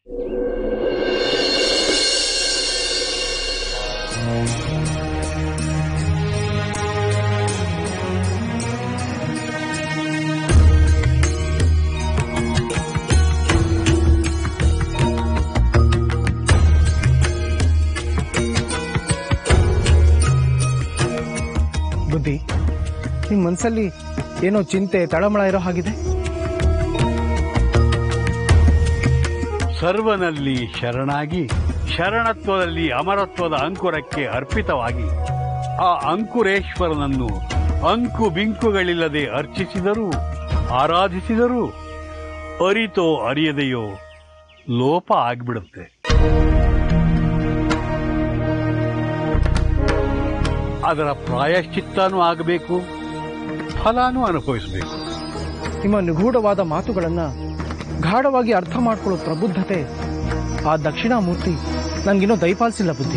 ಬುದ್ಧಿ ನಿಮ್ ಮನ್ಸಲ್ಲಿ ಏನೋ ಚಿಂತೆ ತಳಮಳ ಇರೋ ಹಾಗಿದೆ ಸರ್ವನಲ್ಲಿ ಶರಣಾಗಿ ಶರಣತ್ವದಲ್ಲಿ ಅಮರತ್ವದ ಅಂಕುರಕ್ಕೆ ಅರ್ಪಿತವಾಗಿ ಆ ಅಂಕುರೇಶ್ವರನನ್ನು ಅಂಕು ಬಿಂಕುಗಳಿಲ್ಲದೆ ಅರ್ಚಿಸಿದರೂ ಆರಾಧಿಸಿದರೂ ಅರಿತೋ ಅರಿಯದೆಯೋ ಲೋಪ ಆಗ್ಬಿಡುತ್ತೆ ಅದರ ಪ್ರಾಯಶ್ಚಿತ್ತನೂ ಆಗಬೇಕು ಫಲಾನೂ ಅನುಭವಿಸಬೇಕು ನಿಮ್ಮ ನಿಗೂಢವಾದ ಮಾತುಗಳನ್ನ ಗಾಢವಾಗಿ ಅರ್ಥ ಮಾಡ್ಕೊಳ್ಳೋ ಪ್ರಬುದ್ಧತೆ ಆ ದಕ್ಷಿಣಾಮೂರ್ತಿ ನಂಗಿನ್ನೂ ದಯಪಾಲಿಸಿಲ್ಲ ಬುದ್ಧಿ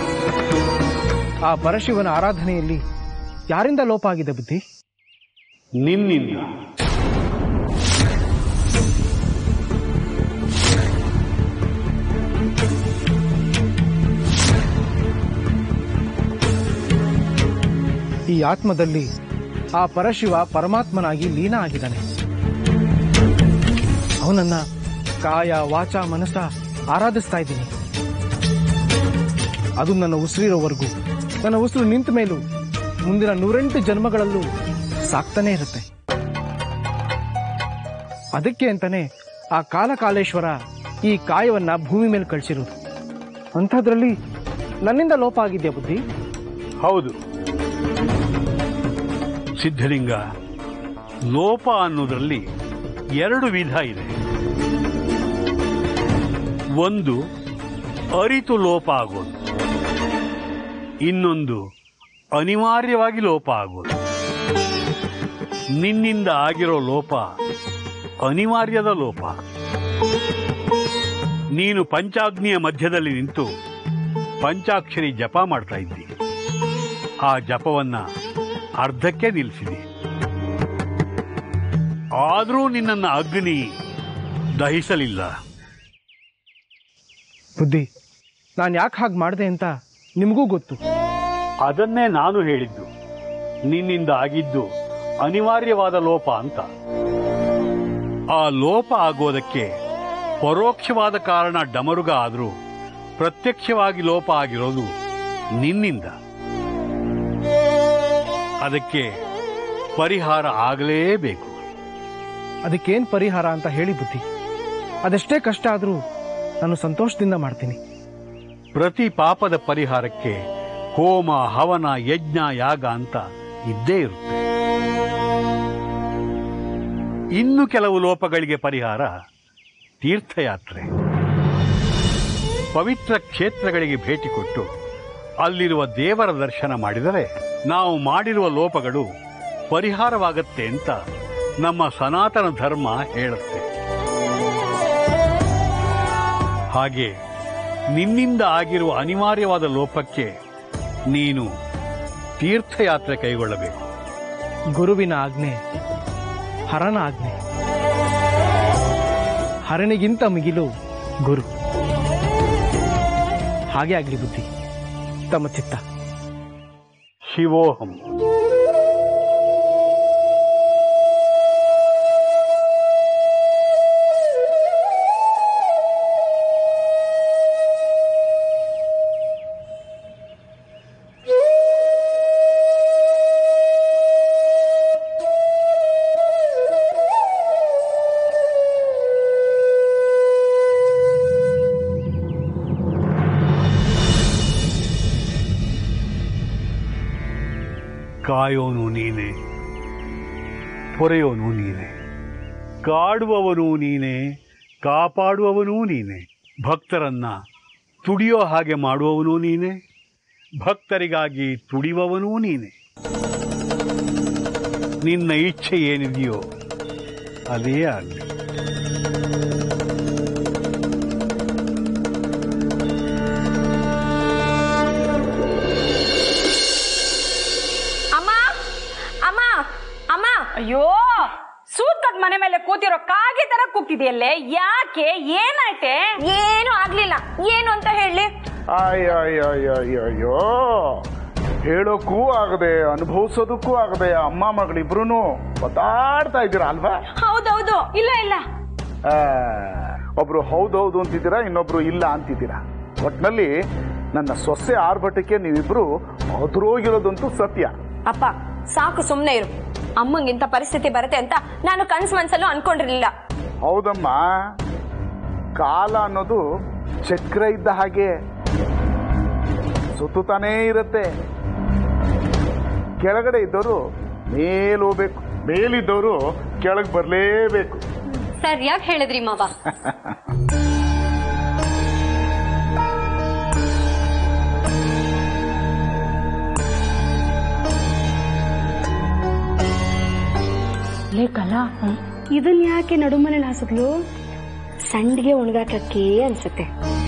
ಆ ಪರಶಿವನ ಆರಾಧನೆಯಲ್ಲಿ ಯಾರಿಂದ ಲೋಪ ಆಗಿದೆ ಬುದ್ಧಿ ನಿನ್ನಿಂದ ಈ ಆತ್ಮದಲ್ಲಿ ಆ ಪರಶಿವ ಪರಮಾತ್ಮನಾಗಿ ಲೀನ ಆಗಿದ್ದಾನೆ ಅವನನ್ನ ಕಾಯ ವಾಚ ಮನಸ್ಸ ಆರಾಧಿಸ್ತಾ ಇದ್ದೀನಿ ಅದು ನನ್ನ ಉಸಿರಿರೋವರೆಗೂ ನನ್ನ ಉಸಿರು ನಿಂತ ಮೇಲೂ ಮುಂದಿನ ನೂರೆಂಟು ಜನ್ಮಗಳಲ್ಲೂ ಸಾಕ್ತಾನೆ ಇರುತ್ತೆ ಅದಕ್ಕೆ ಅಂತಾನೆ ಆ ಕಾಲಕಾಲೇಶ್ವರ ಈ ಕಾಯವನ್ನ ಭೂಮಿ ಮೇಲೆ ಕಳಿಸಿರೋದು ಅಂಥದ್ರಲ್ಲಿ ನನ್ನಿಂದ ಲೋಪ ಆಗಿದ್ಯಾ ಬುದ್ಧಿ ಹೌದು ಸಿದ್ಧಲಿಂಗ ಲೋಪ ಅನ್ನೋದ್ರಲ್ಲಿ ಎರಡು ವಿಧ ಇದೆ ಒಂದು ಅರಿತು ಲೋಪ ಆಗೋದು ಇನ್ನೊಂದು ಅನಿವಾರ್ಯವಾಗಿ ಲೋಪ ಆಗೋದು ನಿನ್ನಿಂದ ಆಗಿರೋ ಲೋಪ ಅನಿವಾರ್ಯದ ಲೋಪ ನೀನು ಪಂಚಾಗ್ನಿಯ ಮಧ್ಯದಲ್ಲಿ ನಿಂತು ಪಂಚಾಕ್ಷರಿ ಜಪ ಮಾಡ್ತಾ ಇದ್ದಿ ಆ ಜಪವನ್ನ ಅರ್ಧಕ್ಕೆ ನಿಲ್ಲಿಸಿದೆ ಆದರೂ ನಿನ್ನನ್ನು ಅಗ್ನಿ ದಹಿಸಲಿಲ್ಲ ಬುದ್ಧಿ ನಾನು ಯಾಕೆ ಹಾಗೆ ಮಾಡಿದೆ ಅಂತ ನಿಮಗೂ ಗೊತ್ತು ಅದನ್ನೇ ನಾನು ಹೇಳಿದ್ದು ನಿನ್ನಿಂದ ಆಗಿದ್ದು ಅನಿವಾರ್ಯವಾದ ಲೋಪ ಅಂತ ಆ ಲೋಪ ಆಗೋದಕ್ಕೆ ಪರೋಕ್ಷವಾದ ಕಾರಣ ಡಮರುಗ ಆದರೂ ಪ್ರತ್ಯಕ್ಷವಾಗಿ ಲೋಪ ಆಗಿರೋದು ನಿನ್ನಿಂದ ಅದಕ್ಕೆ ಪರಿಹಾರ ಆಗಲೇಬೇಕು ಅದಕ್ಕೇನ್ ಪರಿಹಾರ ಅಂತ ಹೇಳಿ ಬುದ್ಧಿ ಅದೆಷ್ಟೇ ಕಷ್ಟ ಆದರೂ ನಾನು ಸಂತೋಷದಿಂದ ಮಾಡ್ತೀನಿ ಪ್ರತಿ ಪಾಪದ ಪರಿಹಾರಕ್ಕೆ ಹೋಮ ಹವನ ಯಜ್ಞ ಯಾಗ ಅಂತ ಇದ್ದೇ ಇರುತ್ತೆ ಇನ್ನು ಕೆಲವು ಲೋಪಗಳಿಗೆ ಪರಿಹಾರ ತೀರ್ಥಯಾತ್ರೆ ಪವಿತ್ರ ಕ್ಷೇತ್ರಗಳಿಗೆ ಭೇಟಿ ಕೊಟ್ಟು ಅಲ್ಲಿರುವ ದೇವರ ದರ್ಶನ ಮಾಡಿದರೆ ನಾವು ಮಾಡಿರುವ ಲೋಪಗಳು ಪರಿಹಾರವಾಗತ್ತೆ ಅಂತ ನಮ್ಮ ಸನಾತನ ಧರ್ಮ ಹೇಳುತ್ತೆ ಹಾಗೆ ನಿನ್ನಿಂದ ಆಗಿರುವ ಅನಿವಾರ್ಯವಾದ ಲೋಪಕ್ಕೆ ನೀನು ತೀರ್ಥಯಾತ್ರೆ ಕೈಗೊಳ್ಳಬೇಕು ಗುರುವಿನ ಆಜ್ಞೆ ಹರನ ಆಜ್ಞೆ ಹರನಿಗಿಂತ ಮಿಗಿಲು ಗುರು ಹಾಗೆ ಆಗ್ಲಿ ಬುದ್ಧಿ ತಮ್ಮ ಚಿತ್ತ ಶಿವೋಹಂ ಕಾಯೋನು ನೀನೆ ಪೊರೆಯೋನು ನೀನೆ ಕಾಡುವವನು ನೀನೆ ಕಾಪಾಡುವವನೂ ನೀನೆ ಭಕ್ತರನ್ನ ತುಡಿಯೋ ಹಾಗೆ ಮಾಡುವವನೂ ನೀನೆ ಭಕ್ತರಿಗಾಗಿ ತುಡಿಯುವವನೂ ನೀನೆ ನಿನ್ನ ಇಚ್ಛೆ ಏನಿದೆಯೋ ಅದೇ ಆಗಲಿ ಅಮ್ಮ ಅಮ್ಮ ಅಮ್ಮ ಅಯ್ಯೋ ಸೂತದ್ ಮನೆ ಮೇಲೆ ಕೂತಿರೋ ಕಾಗೆ ತರ ಕೂಗ್ತಿದೆಯಲ್ಲೇ ಯಾಕೆ ಏನಾಯ್ತೆ ಏನು ಆಗ್ಲಿಲ್ಲ ಏನು ಅಂತ ಹೇಳಿ ಅಯ್ಯೋ ಹೇಳೋಕ್ಕೂ ಆಗದೆ ಅನುಭವಿಸೋದಕ್ಕೂ ಆಗದೆ ಅಮ್ಮ ಮಗಳಿಬ್ರು ಒತ್ತಾಡ್ತಾ ಇದ್ದೀರಾ ಅಲ್ವಾ ಹೌದೌದು ಇಲ್ಲ ಇಲ್ಲ ಆ, ಒಬ್ರು ಹೌದೌದು ಅಂತಿದ್ದೀರಾ ಇನ್ನೊಬ್ರು ಇಲ್ಲ ಅಂತಿದ್ದೀರಾ ಒಟ್ನಲ್ಲಿ ನನ್ನ ಸೊಸೆ ಆರ್ಭಟಕ್ಕೆ ನೀವಿಬ್ರು ಹೊದ್ರೋಗಿರೋದಂತೂ ಸತ್ಯ ಅಪ್ಪ ಸಾಕು ಸುಮ್ನೆ ಇರು ಅಮ್ಮಂಗಿಂತ ಪರಿಸ್ಥಿತಿ ಬರುತ್ತೆ ಅಂತ ನಾನು ಕನ್ಸ್ ಮನ್ಸಲ್ಲೂ ಅನ್ಕೊಂಡಿರ್ಲಿಲ್ಲ ಹೌದಮ್ಮ ಕಾಲ ಅನ್ನೋದು ಚಕ್ರ ಇದ್ದ ಹಾಗೆ ಸುತ್ತುತ್ತಾನೇ ಇರುತ್ತೆ ಕೆಳಗಡೆ ಇದ್ದವರು ಮೇಲ್ ಹೋಗ್ಬೇಕು ಮೇಲಿದ್ದವರು ಕೆಳಗೆ ಬರಲೇಬೇಕು ಸರಿಯಾಗಿ ಹೇಳಿದ್ರಿ ಮಾವ ಲೇ ಕಲಾ ಇದನ್ ಯಾಕೆ ನಡುಮನೇಲಿ ಹಾಸಿದ್ಲು ಸಂಡಿಗೆ ಒಣಗಾಕಕ್ಕೆ ಅನ್ಸುತ್ತೆ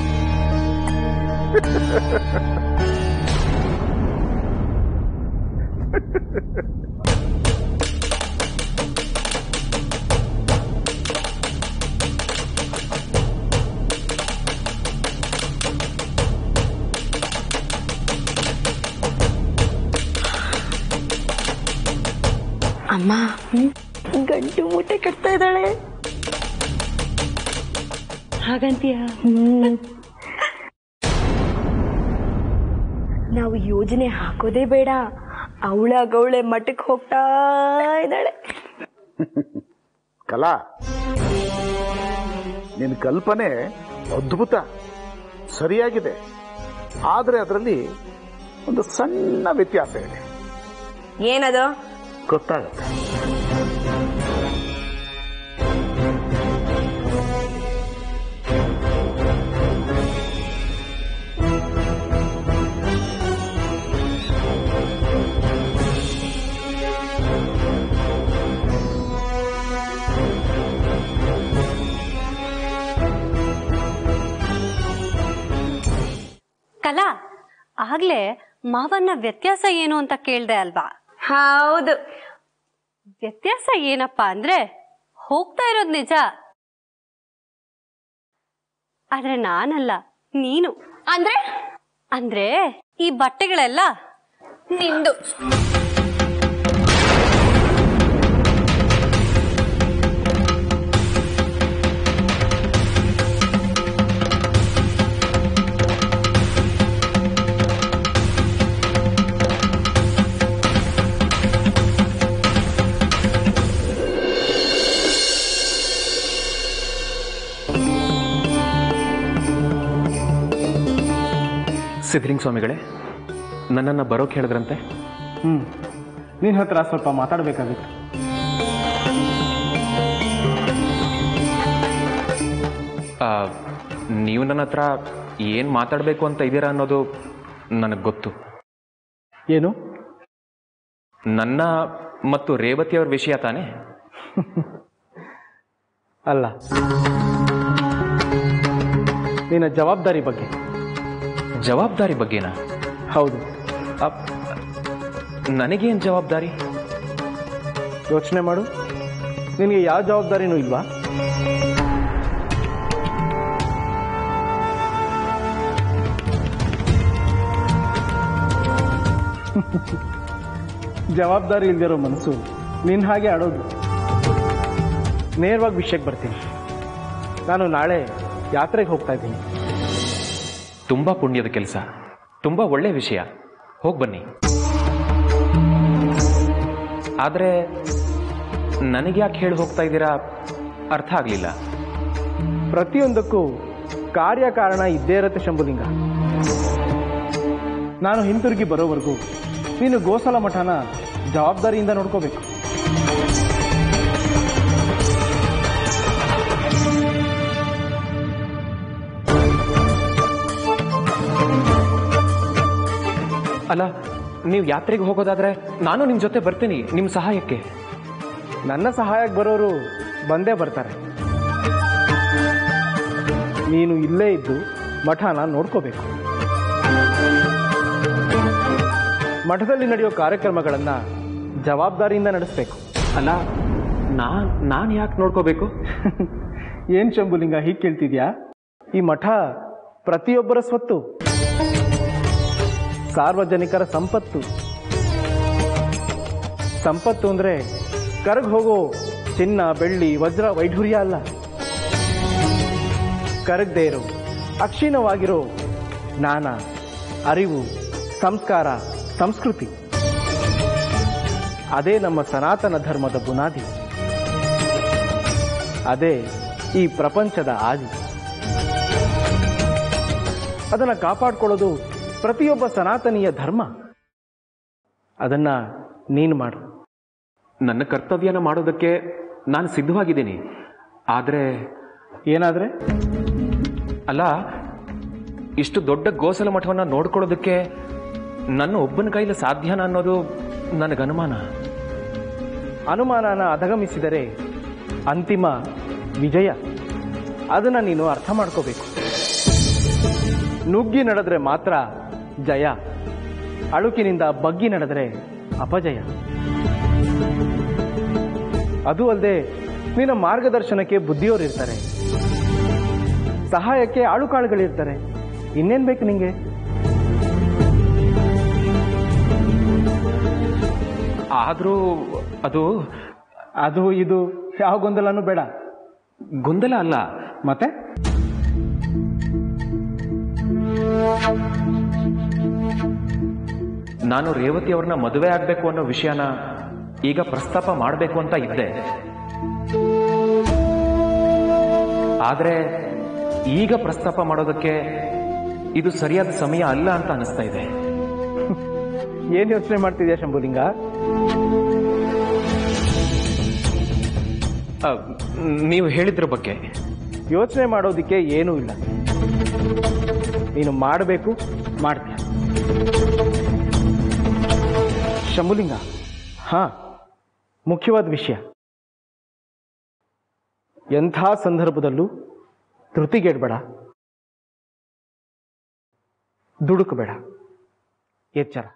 ಅಮ್ಮ ಗಂಟು ಮೂಟೆ ಕಟ್ತಾ ಇದ್ದಾಳೆ ಹಾಗಂತೀಯ ನಾವು ಯೋಜನೆ ಹಾಕೋದೇ ಬೇಡ ಅವಳ ಗೌಳೆ ಮಠಕ್ಕೆ ಹೋಗ್ತಾ ಇದ್ದಾಳೆ ಕಲಾ ನಿನ್ನ ಕಲ್ಪನೆ ಅದ್ಭುತ ಸರಿಯಾಗಿದೆ ಆದರೆ ಅದರಲ್ಲಿ ಒಂದು ಸಣ್ಣ ವ್ಯತ್ಯಾಸ ಇದೆ ಏನದು ಗೊತ್ತಾಗತ್ತೆ ಕಲಾ ಆಗ್ಲೇ ಮಾವನ್ನ ವ್ಯತ್ಯಾಸ ಏನು ಅಂತ ಕೇಳ್ದೆ ಅಲ್ವಾ ಹೌದು ವ್ಯತ್ಯಾಸ ಏನಪ್ಪ ಅಂದ್ರೆ ಹೋಗ್ತಾ ಇರೋದ್ ನಿಜ ಆದ್ರೆ ನಾನಲ್ಲ ನೀನು ಅಂದ್ರೆ ಅಂದ್ರೆ ಈ ಬಟ್ಟೆಗಳೆಲ್ಲ ನಿಂದು ಸಿದ್ಧಲಿಂಗ ಸ್ವಾಮಿಗಳೇ ನನ್ನನ್ನು ಬರೋಕೆ ಹೇಳಿದ್ರಂತೆ ಹ್ಞೂ ನಿನ್ನ ಹತ್ರ ಸ್ವಲ್ಪ ಮಾತಾಡಬೇಕಾಗಿತ್ತು ಆ, ನೀವು ನನ್ನ ಹತ್ರ ಏನು ಮಾತಾಡಬೇಕು ಅಂತ ಇದ್ದೀರಾ ಅನ್ನೋದು ನನಗೆ ಗೊತ್ತು ಏನು ನನ್ನ ಮತ್ತು ರೇವತಿಯವ್ರ ವಿಷಯ ತಾನೇ ಅಲ್ಲ ನಿನ್ನ ಜವಾಬ್ದಾರಿ ಬಗ್ಗೆ ಜವಾಬ್ದಾರಿ ಬಗ್ಗೆನಾ ಹೌದು ಅಪ್, ನನಗೇನು ಜವಾಬ್ದಾರಿ ಯೋಚನೆ ಮಾಡು ನಿನಗೆ ಯಾವ ಜವಾಬ್ದಾರಿನೂ ಇಲ್ವಾ ಜವಾಬ್ದಾರಿ ಇಲ್ದಿರೋ ಮನಸ್ಸು ನಿನ್ನ ಹಾಗೆ ಆಡೋದು ನೇರವಾಗಿ ವಿಷಯಕ್ಕೆ ಬರ್ತೀನಿ ನಾನು ನಾಳೆ ಯಾತ್ರೆಗೆ ಹೋಗ್ತಾ ಇದ್ದೀನಿ ತುಂಬ ಪುಣ್ಯದ ಕೆಲಸ ತುಂಬ ಒಳ್ಳೆ ವಿಷಯ ಹೋಗಿ ಬನ್ನಿ ಆದರೆ ನನಗೆ ಯಾಕೆ ಹೇಳಿ ಹೋಗ್ತಾ ಇದ್ದೀರಾ ಅರ್ಥ ಆಗಲಿಲ್ಲ ಪ್ರತಿಯೊಂದಕ್ಕೂ ಕಾರ್ಯಕಾರಣ ಇದ್ದೇ ಇರುತ್ತೆ ಶಂಭುಲಿಂಗ ನಾನು ಹಿಂತಿರುಗಿ ಬರೋವರೆಗೂ ನೀನು ಗೋಸಲ ಮಠನ ಜವಾಬ್ದಾರಿಯಿಂದ ನೋಡ್ಕೋಬೇಕು ಅಲ್ಲ ನೀವು ಯಾತ್ರೆಗೆ ಹೋಗೋದಾದ್ರೆ ನಾನು ನಿಮ್ಮ ಜೊತೆ ಬರ್ತೀನಿ ನಿಮ್ಮ ಸಹಾಯಕ್ಕೆ ನನ್ನ ಸಹಾಯಕ್ಕೆ ಬರೋರು ಬಂದೇ ಬರ್ತಾರೆ ನೀನು ಇಲ್ಲೇ ಇದ್ದು ಮಠನ ನೋಡ್ಕೋಬೇಕು ಮಠದಲ್ಲಿ ನಡೆಯೋ ಕಾರ್ಯಕ್ರಮಗಳನ್ನು ಜವಾಬ್ದಾರಿಯಿಂದ ನಡೆಸಬೇಕು ಅಲ್ಲ ನಾನ್ ನಾನು ಯಾಕೆ ನೋಡ್ಕೋಬೇಕು ಏನ್ ಶಂಭುಲಿಂಗ ಹೀಗೆ ಕೇಳ್ತಿದ್ಯಾ ಈ ಮಠ ಪ್ರತಿಯೊಬ್ಬರ ಸ್ವತ್ತು ಸಾರ್ವಜನಿಕರ ಸಂಪತ್ತು ಸಂಪತ್ತು ಅಂದ್ರೆ ಕರಗ್ ಹೋಗೋ ಚಿನ್ನ ಬೆಳ್ಳಿ ವಜ್ರ ವೈಢೂರ್ಯ ಅಲ್ಲ ಕರಗದೆ ಇರೋ ಅಕ್ಷೀಣವಾಗಿರೋ ಜ್ಞಾನ ಅರಿವು ಸಂಸ್ಕಾರ ಸಂಸ್ಕೃತಿ ಅದೇ ನಮ್ಮ ಸನಾತನ ಧರ್ಮದ ಬುನಾದಿ ಅದೇ ಈ ಪ್ರಪಂಚದ ಆದಿ ಅದನ್ನು ಕಾಪಾಡ್ಕೊಳ್ಳೋದು ಪ್ರತಿಯೊಬ್ಬ ಸನಾತನೀಯ ಧರ್ಮ ಅದನ್ನ ನೀನು ಮಾಡು ನನ್ನ ಕರ್ತವ್ಯನ ಮಾಡೋದಕ್ಕೆ ನಾನು ಸಿದ್ಧವಾಗಿದ್ದೀನಿ ಆದರೆ ಏನಾದ್ರೆ ಅಲ್ಲ ಇಷ್ಟು ದೊಡ್ಡ ಗೋಸಲ ಮಠವನ್ನು ನೋಡ್ಕೊಳ್ಳೋದಕ್ಕೆ ನನ್ನ ಒಬ್ಬನ ಕೈಲಿ ಸಾಧ್ಯನಾ ಅನ್ನೋದು ನನಗನುಮಾನ ಅನುಮಾನನ ಅಧಗಮಿಸಿದರೆ ಅಂತಿಮ ವಿಜಯ ಅದನ್ನ ನೀನು ಅರ್ಥ ಮಾಡ್ಕೋಬೇಕು ನುಗ್ಗಿ ನಡೆದ್ರೆ ಮಾತ್ರ ಜಯ ಅಳುಕಿನಿಂದ ಬಗ್ಗಿ ನಡೆದರೆ ಅಪಜಯ ಅದು ಅಲ್ಲದೆ ನಿನ್ನ ಮಾರ್ಗದರ್ಶನಕ್ಕೆ ಬುದ್ಧಿಯೋರಿರ್ತಾರೆ ಸಹಾಯಕ್ಕೆ ಆಳುಕಾಳುಗಳಿರ್ತಾರೆ ಇನ್ನೇನ್ ಬೇಕು ನಿಂಗೆ ಆದರೂ ಅದು ಅದು ಇದು ಯಾವ ಗೊಂದಲನೂ ಬೇಡ ಗೊಂದಲ ಅಲ್ಲ ಮತ್ತೆ ನಾನು ರೇವತಿ ಅವ್ರನ್ನ ಮದುವೆ ಆಗಬೇಕು ಅನ್ನೋ ವಿಷಯನ ಈಗ ಪ್ರಸ್ತಾಪ ಮಾಡಬೇಕು ಅಂತ ಇದ್ದೆ ಆದರೆ ಈಗ ಪ್ರಸ್ತಾಪ ಮಾಡೋದಕ್ಕೆ ಇದು ಸರಿಯಾದ ಸಮಯ ಅಲ್ಲ ಅಂತ ಅನಿಸ್ತಾ ಇದೆ ಏನ್ ಯೋಚನೆ ಮಾಡ್ತಿದ್ಯಾ ಶಂಭುಲಿಂಗ ಆ, ನೀವು ಹೇಳಿದ್ರ ಬಗ್ಗೆ ಯೋಚನೆ ಮಾಡೋದಕ್ಕೆ ಏನೂ ಇಲ್ಲ ನೀನು ಮಾಡಬೇಕು ಮಾಡ್ತೀಯ ಶಂಭುಲಿಂಗ ಹಾ ಮುಖ್ಯವಾದ ವಿಷಯ ಎಂಥ ಸಂದರ್ಭದಲ್ಲೂ ಧೃತಿಗೆಡ್ಬೇಡ ದುಡುಕಬೇಡ ಎಚ್ಚರ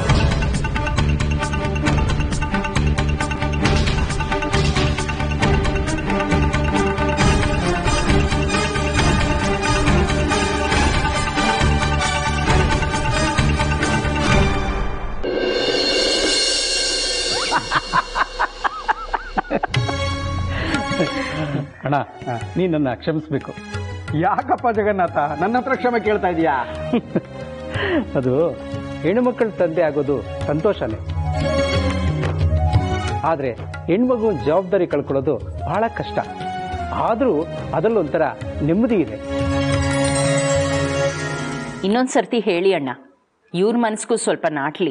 ಅಣ್ಣ ನೀ ನನ್ನ ಕ್ಷಮಿಸ್ಬೇಕು ಯಾಕಪ್ಪ ಜಗನ್ನಾಥ ನನ್ನ ಹತ್ರ ಕ್ಷಮೆ ಕೇಳ್ತಾ ಇದೀಯಾ ಅದು ಹೆಣ್ಣುಮಕ್ಕಳ ತಂದೆ ಆಗೋದು ಸಂತೋಷನೇ ಆದ್ರೆ ಹೆಣ್ಮಗು ಜವಾಬ್ದಾರಿ ಕಳ್ಕೊಳ್ಳೋದು ಬಹಳ ಕಷ್ಟ ಆದ್ರೂ ಅದರಲ್ಲೊಂಥರ ನೆಮ್ಮದಿ ಇದೆ ಇನ್ನೊಂದ್ಸರ್ತಿ ಹೇಳಿ ಅಣ್ಣ ಇವ್ರ ಮನ್ಸ್ಗೂ ಸ್ವಲ್ಪ ನಾಟ್ಲಿ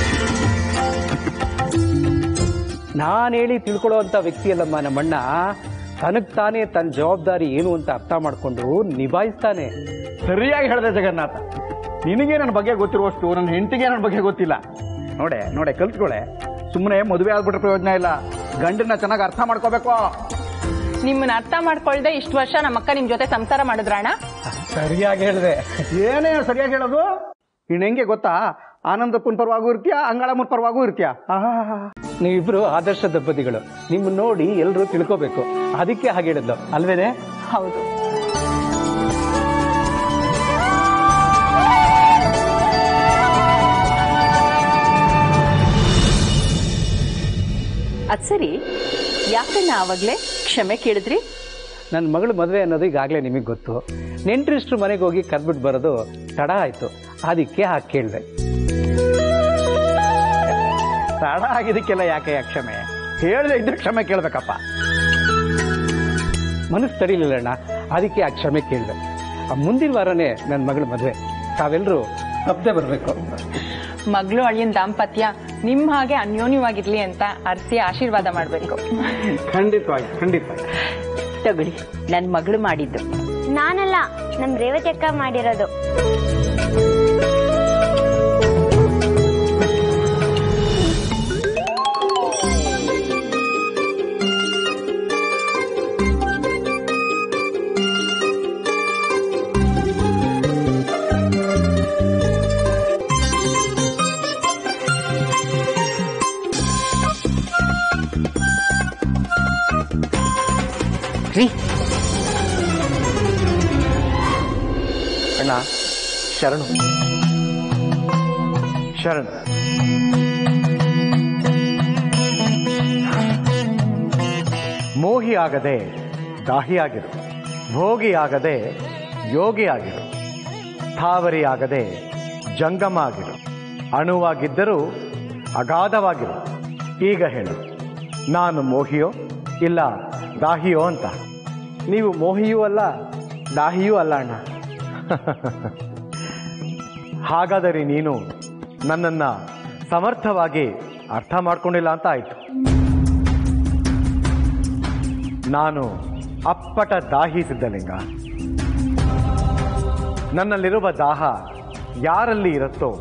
ನಾನು ಹೇಳಿ ತಿಳ್ಕೊಳ್ಳೋ ಅಂತ ವ್ಯಕ್ತಿ ಅಲ್ಲಮ್ಮ ನಮ್ಮಣ್ಣ ತನಗ್ ತಾನೇ ತನ್ನ ಜವಾಬ್ದಾರಿ ಏನು ಅಂತ ಅರ್ಥ ಮಾಡ್ಕೊಂಡು ನಿಭಾಯಿಸ್ತಾನೆ ಸರಿಯಾಗಿ ಹೇಳಿದೆ ಜಗನ್ನಾಥ ನಿನಗೆ ನನ್ನ ಬಗ್ಗೆ ಗೊತ್ತಿರುವಷ್ಟು ನನ್ನ ಹೆಂಡತಿಗೆ ನನ್ನ ಬಗ್ಗೆ ಗೊತ್ತಿಲ್ಲ ನೋಡೆ ನೋಡೆ ಕಲ್ತ್ಕೊಳೆ ಸುಮ್ಮನೆ ಮದುವೆ ಆಗ್ಬಿಟ್ರೆ ಪ್ರಯೋಜನ ಇಲ್ಲ ಗಂಡನ್ನ ಚೆನ್ನಾಗಿ ಅರ್ಥ ಮಾಡ್ಕೋಬೇಕು ನಿಮ್ಮನ್ನ ಅರ್ಥ ಮಾಡ್ಕೊಳ್ದೆ ಇಷ್ಟು ವರ್ಷ ನಮ್ಮಕ್ಕ ನಿಮ್ ಜೊತೆ ಸಂಸಾರ ಮಾಡಿದ್ರಣ್ಣ ಸರಿಯಾಗಿ ಹೇಳಿದೆ ಏನೇ ಸರಿಯಾಗಿ ಹೇಳೋದು ಇನ್ನು ಹೆಂಗೆ ಗೊತ್ತಾ ಆನಂದಪ್ಪನ ಪರವಾಗೂ ಇರ್ತೀಯ ಅಂಗಳಮ್ಮನ ಪರವಾಗೂ ಇರ್ತೀಯ ಆಹಾ ನೀವಿಬ್ರು ಆದರ್ಶ ದಂಪತಿಗಳು ನಿಮ್ಮನ್ನ ನೋಡಿ ಎಲ್ಲರೂ ತಿಳ್ಕೋಬೇಕು ಅದಕ್ಕೆ ಹಾಗೆ ಹೇಳಿದ್ಲು ಅಲ್ವೇನೆ ಹೌದು ಅದ್ ಸರಿ ಯಾಕಣ್ಣ ಆವಾಗ್ಲೇ ಕ್ಷಮೆ ಕೇಳಿದ್ರಿ ನನ್ನ ಮಗಳ ಮದುವೆ ಅನ್ನೋದು ಈಗಾಗಲೇ ನಿಮಗೆ ಗೊತ್ತು ನೆಂಟರಿಷ್ಟ್ರು ಮನೆಗೆ ಹೋಗಿ ಕರ್ಬಿಟ್ಟು ಬರೋದು ತಡ ಆಯ್ತು ಅದಕ್ಕೆ ಹಾಗೆ ಕೇಳಿದೆ ತಡ ಆಗಿದ್ದಕ್ಕೆಲ್ಲ ಯಾಕೆ ಯಾಕೆ ಕ್ಷಮೆ ಹೇಳದೆ ಇದ್ರೆ ಕ್ಷಮೆ ಕೇಳ್ಬೇಕಪ್ಪ ಮನಸ್ಸು ತಡಿಲಿಲ್ಲಣ್ಣ ಅದಕ್ಕೆ ಆ ಕ್ಷಮೆ ಕೇಳಿದೆ ಮುಂದಿನ ವಾರನೇ ನನ್ನ ಮಗಳ ಮದುವೆ ತಾವೆಲ್ಲರೂ ತಪ್ಪದೆ ಬರಬೇಕು ಮಗಳು ಅಳಿಯನ್ ದಾಂಪತ್ಯ ನಿಮ್ ಹಾಗೆ ಅನ್ಯೋನ್ಯವಾಗಿರ್ಲಿ ಅಂತ ಅರ್ಸಿ ಆಶೀರ್ವಾದ ಮಾಡ್ಬೇಕು ಖಂಡಿತವಾಗಿ ಖಂಡಿತವಾಗಿ ತಗೊಳ್ಳಿ ನನ್ ಮಗಳು ಮಾಡಿದ್ದು ನಾನಲ್ಲ ನಮ್ ರೇವತಿ ಅಕ್ಕ ಮಾಡಿರೋದು ರೀ ಅಣ್ಣ ಶರಣು ಶರಣು ಮೋಹಿಯಾಗದೆ ದಾಹಿಯಾಗಿರು ಭೋಗಿಯಾಗದೆ ಯೋಗಿಯಾಗಿರು ಸ್ಥಾವರಿಯಾಗದೆ ಜಂಗಮ ಆಗಿರು ಅಣುವಾಗಿದ್ದರೂ ಅಗಾಧವಾಗಿರು ಈಗ ಹೇಳು ನಾನು ಮೋಹಿಯೋ ಇಲ್ಲ ದಾಹಿಯೋ ಅಂತ ನೀವು ಮೋಹಿಯೂ ಅಲ್ಲ ದಾಹಿಯೂ ಅಲ್ಲ ಅಣ್ಣ ಹಾಗಾದರೆ ನೀನು ನನ್ನನ್ನ ಸಮರ್ಥವಾಗಿ ಅರ್ಥ ಮಾಡ್ಕೊಂಡಿಲ್ಲ ಅಂತ ಆಯ್ತು ನಾನು ಅಪ್ಪಟ ದಾಹಿ ಸಿದ್ಧಲಿಂಗ ನನ್ನಲ್ಲಿರುವ ದಾಹ ಯಾರಲ್ಲಿ ಇರುತ್ತೋ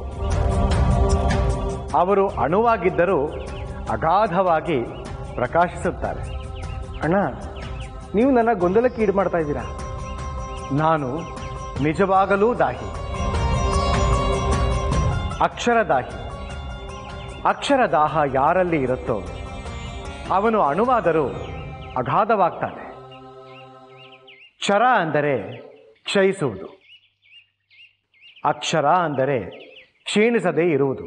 ಅವರು ಅಣುವಾಗಿದ್ದರೂ ಅಗಾಧವಾಗಿ ಪ್ರಕಾಶಿಸುತ್ತಾರೆ ಅಣ್ಣ ನೀವು ನನ್ನ ಗೊಂದಲಕ್ಕೆ ಈಡು ಮಾಡ್ತಾ ಇದ್ದೀರಾ ನಾನು ನಿಜವಾಗಲೂ ದಾಹಿ ಅಕ್ಷರದಾಹಿ ಅಕ್ಷರದಾಹ ಯಾರಲ್ಲಿ ಇರುತ್ತೋ ಅವನು ಅಣುವಾದರೂ ಅಗಾಧವಾಗ್ತಾನೆ ಕ್ಷರ ಅಂದರೆ ಕ್ಷಯಿಸುವುದು ಅಕ್ಷರ ಅಂದರೆ ಕ್ಷೀಣಿಸದೇ ಇರುವುದು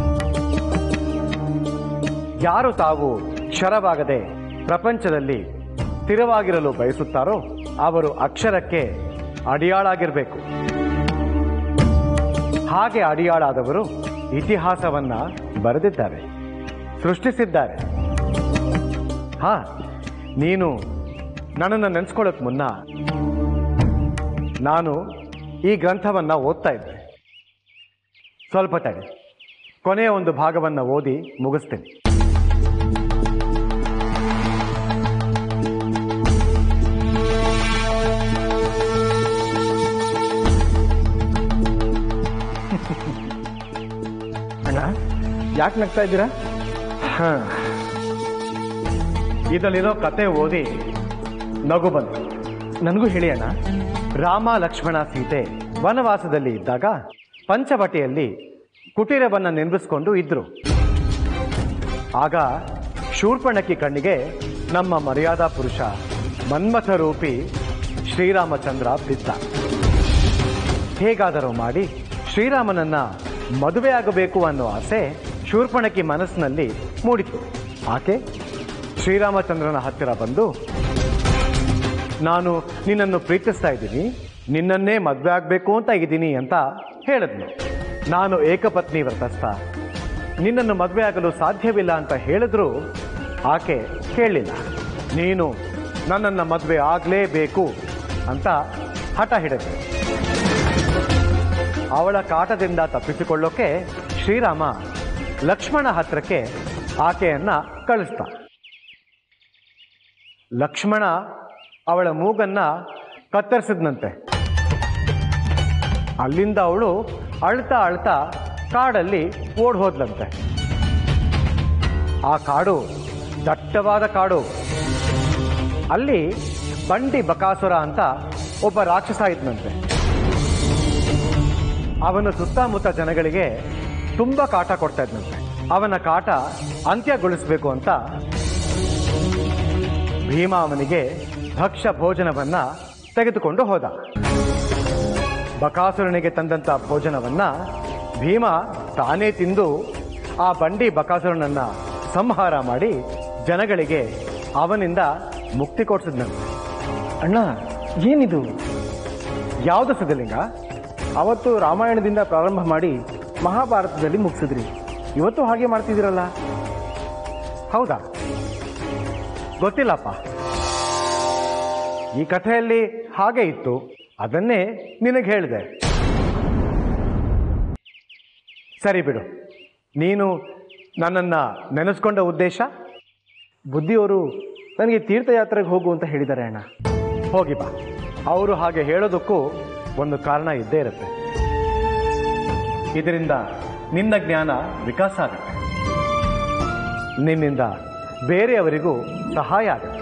ಯಾರು ತಾವು ಕ್ಷರವಾಗದೆ ಪ್ರಪಂಚದಲ್ಲಿ ಸ್ಥಿರವಾಗಿರಲು ಬಯಸುತ್ತಾರೋ ಅವರು ಅಕ್ಷರಕ್ಕೆ ಅಡಿಯಾಳಾಗಿರಬೇಕು ಹಾಗೆ ಅಡಿಯಾಳಾದವರು ಇತಿಹಾಸವನ್ನ ಬರೆದಿದ್ದಾರೆ ಸೃಷ್ಟಿಸಿದ್ದಾರೆ ಹಾ ನೀನು ನನ್ನನ್ನು ನೆನೆಸ್ಕೊಳ್ಳೋಕ್ ಮುನ್ನ ನಾನು ಈ ಗ್ರಂಥವನ್ನ ಓದ್ತಾ ಇದ್ದೆ ಸ್ವಲ್ಪ ತಡಿ ಕೊನೆಯ ಒಂದು ಭಾಗವನ್ನ ಓದಿ ಮುಗಿಸ್ತೀನಿ ಅಣ್ಣ ಯಾಕೆ ನಗ್ತಾ ಇದ್ದೀರಾ ಇದರಲ್ಲಿರೋ ಕತೆ ಓದಿ ನಗು ಬಂತು ನನಗೂ ಹೇಳಿ ಅಣ್ಣ ರಾಮ ಲಕ್ಷ್ಮಣ ಸೀತೆ ವನವಾಸದಲ್ಲಿ ಇದ್ದಾಗ ಪಂಚವಟಿಯಲ್ಲಿ ಕುಟೀರವನ್ನ ನಿರ್ಮಿಸಿಕೊಂಡು ಇದ್ರು ಆಗ ಶೂರ್ಪಣಕಿ ಕಣ್ಣಿಗೆ ನಮ್ಮ ಮರ್ಯಾದಾ ಪುರುಷ ಮನ್ಮಥ ರೂಪಿ ಶ್ರೀರಾಮಚಂದ್ರ ಬಿದ್ದ ಹೇಗಾದರೂ ಮಾಡಿ ಶ್ರೀರಾಮನನ್ನ ಮದುವೆಯಾಗಬೇಕು ಅನ್ನೋ ಆಸೆ ಶೂರ್ಪಣಕಿ ಮನಸ್ಸಿನಲ್ಲಿ ಮೂಡಿತು ಆಕೆ ಶ್ರೀರಾಮಚಂದ್ರನ ಹತ್ತಿರ ಬಂದು ನಾನು ನಿನ್ನನ್ನು ಪ್ರೀತಿಸ್ತಾ ಇದ್ದೀನಿ ನಿನ್ನನ್ನೇ ಮದುವೆ ಆಗಬೇಕು ಅಂತ ಇದ್ದೀನಿ ಅಂತ ಹೇಳಿದ್ನು ನಾನು ಏಕಪತ್ನಿ ವ್ರತಸ್ಥ ನಿನ್ನನ್ನು ಮದುವೆ ಆಗಲು ಸಾಧ್ಯವಿಲ್ಲ ಅಂತ ಹೇಳಿದ್ರು ಆಕೆ ಕೇಳಲಿಲ್ಲ ನೀನು ನನ್ನನ್ನು ಮದುವೆ ಆಗಲೇಬೇಕು ಅಂತ ಹಠ ಹಿಡಿದ್ರು ಅವಳ ಕಾಟದಿಂದ ತಪ್ಪಿಸಿಕೊಳ್ಳೋಕೆ ಶ್ರೀರಾಮ ಲಕ್ಷ್ಮಣ ಹತ್ರಕ್ಕೆ ಆಕೆಯನ್ನ ಕಳಿಸ್ತ ಲಕ್ಷ್ಮಣ ಅವಳ ಮೂಗನ್ನ ಕತ್ತರಿಸಿದ್ನಂತೆ ಅಲ್ಲಿಂದ ಅವಳು ಅಳ್ತಾ ಅಳ್ತಾ ಕಾಡಲ್ಲಿ ಓಡ್ ಹೋದ್ಲಂತೆ ಆ ಕಾಡು ದಟ್ಟವಾದ ಕಾಡು ಅಲ್ಲಿ ಬಂಡಿ ಬಕಾಸುರ ಅಂತ ಒಬ್ಬ ರಾಕ್ಷಸ ಇದ್ನಂತೆ ಅವನು ಸುತ್ತಮುತ್ತ ಜನಗಳಿಗೆ ತುಂಬಾ ಕಾಟ ಕೊಡ್ತಾ ಇದ್ನಂತೆ ಅವನ ಕಾಟ ಅಂತ್ಯಗೊಳಿಸಬೇಕು ಅಂತ ಭೀಮ ಅವನಿಗೆ ಭಕ್ಷ್ಯ ಭೋಜನವನ್ನ ತೆಗೆದುಕೊಂಡು ಹೋದ ಬಕಾಸುರನಿಗೆ ತಂದಂತ ಭೋಜನವನ್ನ ಭೀಮ ತಾನೇ ತಿಂದು ಆ ಬಂಡಿ ಬಕಾಸುರನನ್ನ ಸಂಹಾರ ಮಾಡಿ ಜನಗಳಿಗೆ ಅವನಿಂದ ಮುಕ್ತಿ ಕೊಡಿಸಿದ್ನಂತೆ ಅಣ್ಣ ಏನಿದು ಯಾವುದು ಸಿದ್ಧಲಿಂಗ ಅವತ್ತು ರಾಮಾಯಣದಿಂದ ಪ್ರಾರಂಭ ಮಾಡಿ ಮಹಾಭಾರತದಲ್ಲಿ ಮುಗಿಸಿದ್ರಿ ಇವತ್ತು ಹಾಗೆ ಮಾಡ್ತಿದ್ದೀರಲ್ಲ ಹೌದಾ ಗೊತ್ತಿಲ್ಲಪ್ಪ ಈ ಕಥೆಯಲ್ಲಿ ಹಾಗೆ ಇತ್ತು ಅದನ್ನೇ ನಿನಗೆ ಹೇಳಿದೆ ಸರಿ ಬಿಡು ನೀನು ನನ್ನನ್ನ ನೆನೆಸ್ಕೊಂಡ ಉದ್ದೇಶ ಬುದ್ಧಿಯವರು ನನಗೆ ತೀರ್ಥಯಾತ್ರೆಗೆ ಹೋಗು ಅಂತ ಹೇಳಿದ್ದಾರೆ ಅಣ್ಣ ಹೋಗಿ ಬಾ ಅವರು ಹಾಗೆ ಹೇಳೋದಕ್ಕೂ ಒಂದು ಕಾರಣ ಇದ್ದೇ ಇರುತ್ತೆ ಇದರಿಂದ ನಿನ್ನ ಜ್ಞಾನ ವಿಕಾಸ ಆಗುತ್ತೆ ನಿನ್ನಿಂದ ಬೇರೆಯವರಿಗೂ ಸಹಾಯ ಆಗುತ್ತೆ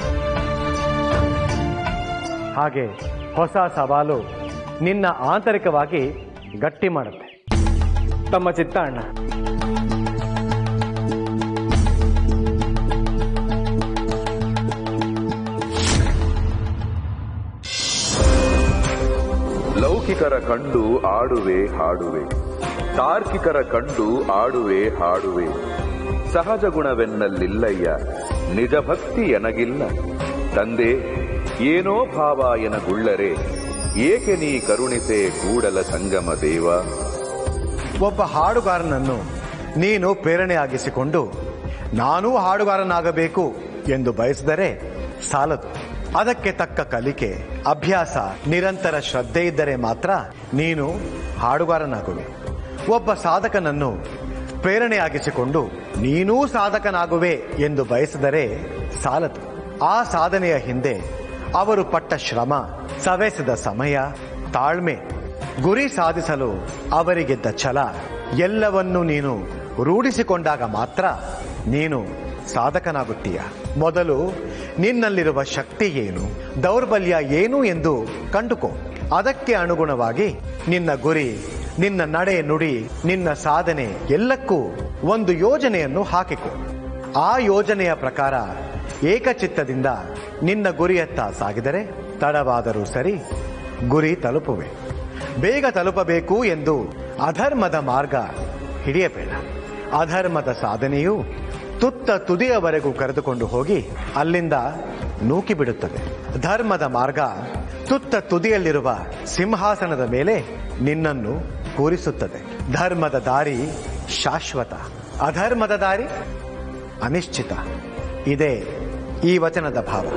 ಹಾಗೆ ಹೊಸ ಸವಾಲು ನಿನ್ನ ಆಂತರಿಕವಾಗಿ ಗಟ್ಟಿ ಮಾಡುತ್ತೆ ತಮ್ಮ ಚಿತ್ತ ಅಣ್ಣ ಲೌಕಿಕರ ಕಂಡು ಆಡುವೆ ಹಾಡುವೆ ತಾರ್ಕಿಕರ ಕಂಡು ಆಡುವೆ ಹಾಡುವೆ ಸಹಜ ಗುಣವೆನ್ನಲ್ಲಿಲ್ಲಯ್ಯ ನಿಜ ಭಕ್ತಿ ಎನಗಿಲ್ಲ ತಂದೆ ಏನೋ ಭಾವ ಎನಗುಳ್ಳರೆ ಏಕೆ ನೀ ಕರುಣಿಸೆ ಕೂಡಲ ಸಂಗಮ ದೇವ ಒಬ್ಬ ಹಾಡುಗಾರನನ್ನು ನೀನು ಪ್ರೇರಣೆಯಾಗಿಸಿಕೊಂಡು ನಾನೂ ಹಾಡುಗಾರನಾಗಬೇಕು ಎಂದು ಬಯಸಿದರೆ ಸಾಲದು ಅದಕ್ಕೆ ತಕ್ಕ ಕಲಿಕೆ ಅಭ್ಯಾಸ ನಿರಂತರ ಶ್ರದ್ಧೆ ಇದ್ದರೆ ಮಾತ್ರ ನೀನು ಹಾಡುಗಾರನಾಗುವೆ ಒಬ್ಬ ಸಾಧಕನನ್ನು ಪ್ರೇರಣೆಯಾಗಿಸಿಕೊಂಡು ನೀನೂ ಸಾಧಕನಾಗುವೆ ಎಂದು ಬಯಸಿದರೆ ಸಾಲದು ಆ ಸಾಧನೆಯ ಹಿಂದೆ ಅವರು ಪಟ್ಟ ಶ್ರಮ ಸವೆಸಿದ ಸಮಯ ತಾಳ್ಮೆ ಗುರಿ ಸಾಧಿಸಲು ಅವರಿಗಿದ್ದ ಛಲ ಎಲ್ಲವನ್ನೂ ನೀನು ರೂಢಿಸಿಕೊಂಡಾಗ ಮಾತ್ರ ನೀನು ಸಾಧಕನಾಗುತ್ತೀಯ ಮೊದಲು ನಿನ್ನಲ್ಲಿರುವ ಶಕ್ತಿ ಏನು ದೌರ್ಬಲ್ಯ ಏನು ಎಂದು ಕಂಡುಕೋ ಅದಕ್ಕೆ ಅನುಗುಣವಾಗಿ ನಿನ್ನ ಗುರಿ ನಿನ್ನ ನಡೆ ನುಡಿ ನಿನ್ನ ಸಾಧನೆ ಎಲ್ಲಕ್ಕೂ ಒಂದು ಯೋಜನೆಯನ್ನು ಹಾಕಿಕೊ ಆ ಯೋಜನೆಯ ಪ್ರಕಾರ ಏಕಚಿತ್ತದಿಂದ ನಿನ್ನ ಗುರಿಯತ್ತ ಸಾಗಿದರೆ ತಡವಾದರೂ ಸರಿ ಗುರಿ ತಲುಪುವೆ ಬೇಗ ತಲುಪಬೇಕು ಎಂದು ಅಧರ್ಮದ ಮಾರ್ಗ ಹಿಡಿಯಬೇಡ ಅಧರ್ಮದ ಸಾಧನೆಯು ತುತ್ತ ತುದಿಯವರೆಗೂ ಕರೆದುಕೊಂಡು ಹೋಗಿ ಅಲ್ಲಿಂದ ನೂಕಿ ಬಿಡುತ್ತದೆ ಧರ್ಮದ ಮಾರ್ಗ ತುತ್ತ ತುದಿಯಲ್ಲಿರುವ ಸಿಂಹಾಸನದ ಮೇಲೆ ನಿನ್ನನ್ನು ಕೂರಿಸುತ್ತದೆ ಧರ್ಮದ ದಾರಿ ಶಾಶ್ವತ ಅಧರ್ಮದ ದಾರಿ ಅನಿಶ್ಚಿತ ಇದೇ ಈ ವಚನದ ಭಾವ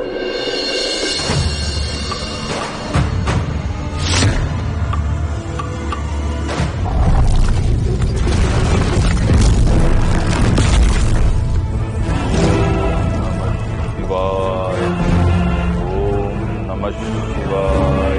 ಶಿವಾಯ ಓಂ ನಮಃ ಶಿವಾಯ